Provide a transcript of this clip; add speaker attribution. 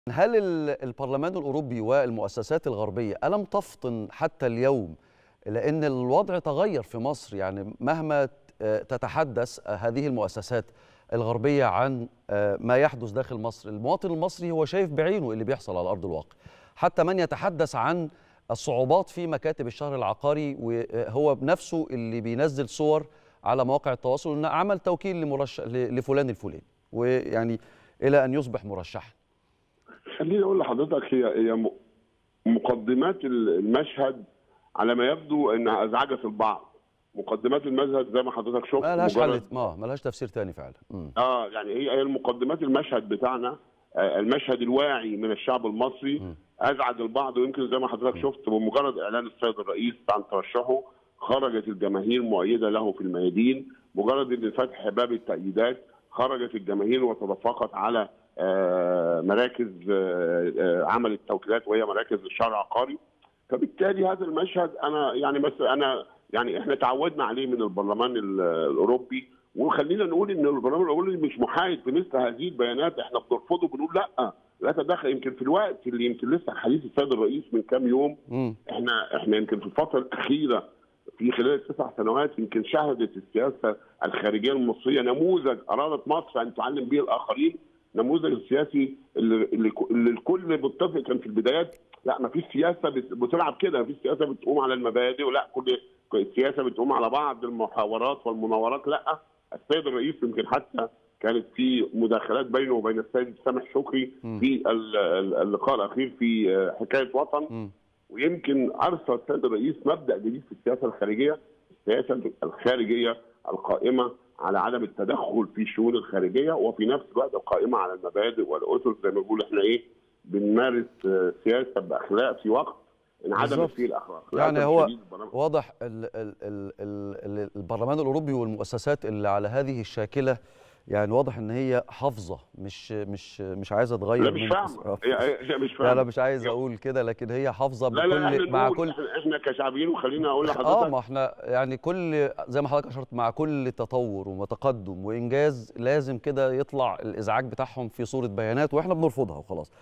Speaker 1: هل ال- البرلمان الأوروبي والمؤسسات الغربية ألم تفطن حتى اليوم لأن الوضع تغير في مصر يعني مهما ت- آه، تتحدث آه، هذه المؤسسات الغربية عن آه، ما يحدث داخل مصر المواطن المصري هو شايف بعينه اللي بيحصل على أرض الواقع حتى من يتحدث عن الصعوبات في مكاتب الشهر العقاري وهو بنفسه اللي بينزل صور على مواقع التواصل انه عمل توكيل لمرشح ل- لفلان الفلاني ويعني الى ان يصبح مرشحا
Speaker 2: خليني اقول لحضرتك هي هي م- مقدمات المشهد على ما يبدو انها ازعجت البعض مقدمات المشهد زي ما حضرتك شفت
Speaker 1: ما لهاش
Speaker 2: مجرد-
Speaker 1: حل ما ما لهاش تفسير تاني فعلا مم.
Speaker 2: اه يعني هي هي المقدمات المشهد بتاعنا آه، المشهد الواعي من الشعب المصري ازعج البعض ويمكن زي ما حضرتك شفت بمجرد اعلان السيد الرئيس عن ترشحه خرجت الجماهير مؤيده له في الميادين مجرد ان فتح باب التأييدات خرجت الجماهير وتدفقت على آه، مراكز آه، آه، عمل التوكيلات وهي مراكز الشهر العقاري فبالتالي هذا المشهد انا يعني بس انا يعني احنا تعودنا عليه من البرلمان ال- الاوروبي وخلينا نقول ان البرلمان الاوروبي مش محايد في مثل هذه البيانات احنا بنرفضه بنقول لا لا تدخل يمكن في الوقت اللي يمكن لسه حديث السيد الرئيس من كام يوم
Speaker 1: مم.
Speaker 2: احنا احنا يمكن في الفتره الاخيره في خلال التسع سنوات يمكن شهدت السياسه الخارجيه المصريه نموذج ارادت مصر ان تعلم به الاخرين نموذج السياسي اللي, اللي, اللي الكل متفق كان في البدايات لا ما فيش سياسه بت- بتلعب كده ما فيش سياسه بتقوم على المبادئ ولا كل كل السياسه بتقوم على بعض المحاورات والمناورات لا السيد الرئيس يمكن حتى كانت في مداخلات بينه وبين السيد سامح شكري في ال- ال- اللقاء الاخير في آه، حكايه وطن
Speaker 1: مم.
Speaker 2: ويمكن ارسل السيد الرئيس مبدا جديد في السياسه الخارجيه، السياسه الخارجيه القائمه على عدم التدخل في الشؤون الخارجيه وفي نفس الوقت القائمه على المبادئ والاسس زي ما بنقول احنا ايه بنمارس آه، سياسه باخلاق في وقت انعدمت
Speaker 1: بالظبط.
Speaker 2: فيه الاخلاق.
Speaker 1: يعني
Speaker 2: للأسف
Speaker 1: هو
Speaker 2: الشديد البرامج-
Speaker 1: واضح ال ال ال ال البرلمان الاوروبي والمؤسسات اللي على هذه الشاكله يعني واضح ان هي حافظه مش مش مش عايزه تغير
Speaker 2: لا مش
Speaker 1: من
Speaker 2: فاهمه هي- هي- هي مش
Speaker 1: لا
Speaker 2: فاهمه
Speaker 1: لا مش عايز اقول كده لكن هي حافظه
Speaker 2: لا لا احنا
Speaker 1: بكل مع
Speaker 2: نقول
Speaker 1: كل
Speaker 2: احنا, احنا كشعبيين وخلينا اقول
Speaker 1: اه
Speaker 2: لحضرتك
Speaker 1: ما احنا يعني كل زي ما حضرتك اشرت مع كل تطور وتقدم وانجاز لازم كده يطلع الازعاج بتاعهم في صوره بيانات واحنا بنرفضها وخلاص